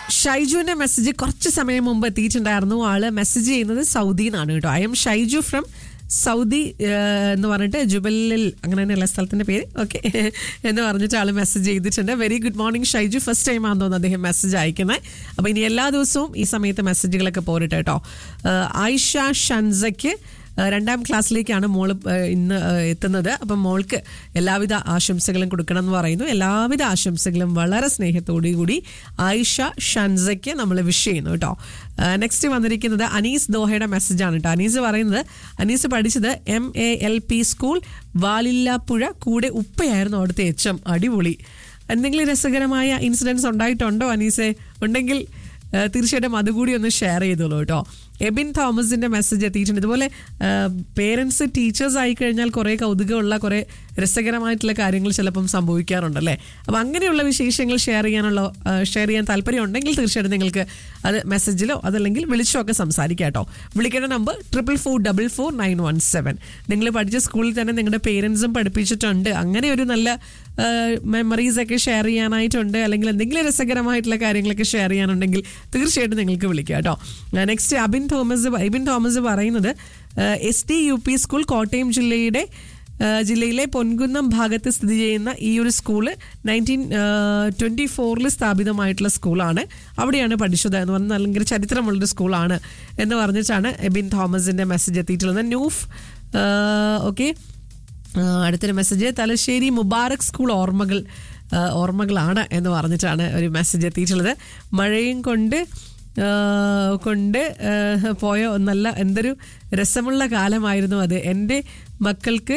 ഷൈജുവിന്റെ message കുറച്ച് സമയം മുമ്പ് എത്തിയിട്ടുണ്ടായിരുന്നു ആള് മെസ്സേജ് ചെയ്യുന്നത് സൗദിയിൽ നിന്നാണ് കേട്ടോ I am Shaiju from Saudi ഏഹ്, എന്ന് പറഞ്ഞിട്ട് ജുബലിൽ അങ്ങനെ തന്നെയല്ല സ്ഥലത്തിന്റെ പേര് ഓക്കെ എന്ന് പറഞ്ഞിട്ട് ആള് മെസ്സേജ് ചെയ്തിട്ടുണ്ട് very good morning Shaiju first time ആണെന്ന് തോന്നുന്നു അദ്ദേഹം മെസ്സേജ് അയക്കുന്നത് അപ്പൊ ഇനി എല്ലാ ദിവസവും ഈ സമയത്ത് മെസ്സേജുകളൊക്കെ പോരട്ടെ കേട്ടോ ഏഹ്, ആയിഷ ഷൻസയ്ക്ക് ഏഹ് രണ്ടാം ക്ലാസ്സിലേക്കാണ് മോള് ഏഹ് ഇന്ന് ഏഹ് എത്തുന്നത് അപ്പം മോൾക്ക് എല്ലാവിധ ആശംസകളും കൊടുക്കണം എന്ന് പറയുന്നു എല്ലാവിധ ആശംസകളും വളരെ സ്നേഹത്തോടു കൂടി ആയിഷ ഷൻസയ്ക്ക് നമ്മൾ വിഷ് ചെയ്യുന്നു കേട്ടോ നെക്സ്റ്റ് വന്നിരിക്കുന്നത് അനീസ് ദോഹയുടെ മെസ്സേജാണ് കേട്ടോ അനീസ് പറയുന്നത് അനീസ് പഠിച്ചത് M A L P school Valillapuzha കൂടെ ഉപ്പയായിരുന്നു അവിടുത്തെ എച്ച് എം അടിപൊളി എന്തെങ്കിലും രസകരമായ ഇൻസിഡൻസ് ഉണ്ടായിട്ടുണ്ടോ അനീസെ ഉണ്ടെങ്കിൽ ഏഹ് തീർച്ചയായിട്ടും അതുകൂടി ഒന്ന് ഷെയർ ചെയ്തോളൂ കേട്ടോ എബിൻ തോമസിന്റെ മെസ്സേജ് എത്തിയിട്ടുണ്ട് ഇതുപോലെ പേരൻസ് ടീച്ചേഴ്സ് ആയി കഴിഞ്ഞാൽ കുറേ കൗതുകമുള്ള കുറേ രസകരമായിട്ടുള്ള കാര്യങ്ങൾ ചിലപ്പം സംഭവിക്കാറുണ്ടല്ലേ അപ്പം അങ്ങനെയുള്ള വിശേഷങ്ങൾ ഷെയർ ചെയ്യാനുള്ള ഷെയർ ചെയ്യാൻ താല്പര്യം ഉണ്ടെങ്കിൽ തീർച്ചയായിട്ടും നിങ്ങൾക്ക് അത് മെസ്സേജിലോ അതല്ലെങ്കിൽ വിളിച്ചോ ഒക്കെ സംസാരിക്കാം കേട്ടോ വിളിക്കേണ്ട number triple four double four nine one seven നിങ്ങൾ പഠിച്ച സ്കൂളിൽ തന്നെ നിങ്ങളുടെ പേരൻസും പഠിപ്പിച്ചിട്ടുണ്ട് അങ്ങനെ ഒരു നല്ല മെമ്മറീസ് ഒക്കെ ഷെയർ ചെയ്യാനായിട്ടുണ്ട് അല്ലെങ്കിൽ എന്തെങ്കിലും രസകരമായിട്ടുള്ള കാര്യങ്ങളൊക്കെ ഷെയർ ചെയ്യാനുണ്ടെങ്കിൽ തീർച്ചയായിട്ടും നിങ്ങൾക്ക് വിളിക്കാം കേട്ടോ നെക്സ്റ്റ് അബിൻ തോമസ് എബിൻ തോമസ് പറയുന്നത് S T U P school Kottayam ജില്ലയുടെ ആ, ജില്ലയിലെ പൊൻകുന്നം ഭാഗത്ത് സ്ഥിതി ചെയ്യുന്ന ഈ ഒരു സ്കൂള് നയൻറ്റീൻ ട്വൻറ്റി ഫോറിൽ സ്ഥാപിതമായിട്ടുള്ള സ്കൂളാണ് അവിടെയാണ് പഠിച്ചത് എന്ന് പറഞ്ഞാൽ അല്ലെങ്കിൽ ചരിത്രമുള്ളൊരു സ്കൂളാണ് എന്ന് പറഞ്ഞിട്ടാണ് എബിൻ തോമസിൻ്റെ മെസ്സേജ് എത്തിയിട്ടുള്ളത് ന്യൂഫ് ഓക്കെ അടുത്തൊരു മെസ്സേജ് തലശ്ശേരി മുബാറക് സ്കൂൾ ഓർമ്മകൾ ആ, ഓർമ്മകളാണ് എന്ന് പറഞ്ഞിട്ടാണ് ഒരു മെസ്സേജ് എത്തിയിട്ടുള്ളത് മഴയും കൊണ്ട് ആ, കൊണ്ട് ആ, പോയ നല്ല എന്തൊരു രസമുള്ള കാലമായിരുന്നു അത് എൻ്റെ മക്കൾക്ക്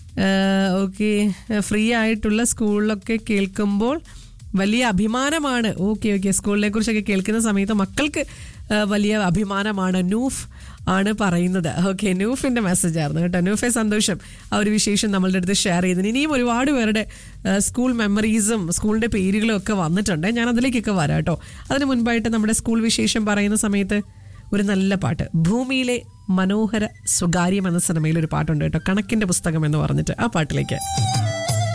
ഓക്കെ ഫ്രീ ആയിട്ടുള്ള സ്കൂളിലൊക്കെ കേൾക്കുമ്പോൾ വലിയ അഭിമാനമാണ് ഓക്കെ ഓക്കെ സ്കൂളിനെ കുറിച്ചൊക്കെ കേൾക്കുന്ന സമയത്ത് മക്കൾക്ക് ആ, വലിയ അഭിമാനമാണ് നൂഫ് ആണ് പറയുന്നത് ഓക്കെ നൂഫിന്റെ മെസ്സേജ് ആയിരുന്നു കേട്ടോ നൂഫെ സന്തോഷം ആ ഒരു വിശേഷം നമ്മളുടെ അടുത്ത് ഷെയർ ചെയ്തതിന് ഇനിയും ഒരുപാട് പേരുടെ ആ, സ്കൂൾ മെമ്മറീസും സ്കൂളിന്റെ പേരുകളും ഒക്കെ വന്നിട്ടുണ്ട് ഞാൻ അതിലേക്കൊക്കെ വരാം കേട്ടോ അതിന് മുൻപായിട്ട് നമ്മുടെ സ്കൂൾ വിശേഷം പറയുന്ന സമയത്ത് ഒരു നല്ല പാട്ട് ഭൂമിയിലെ മനോഹര സ്വകാര്യം എന്ന സിനിമയിൽ ഒരു പാട്ടുണ്ട് കേട്ടോ കണക്കിന്റെ പുസ്തകം എന്ന് പറഞ്ഞിട്ട് ആ പാട്ടിലേക്ക്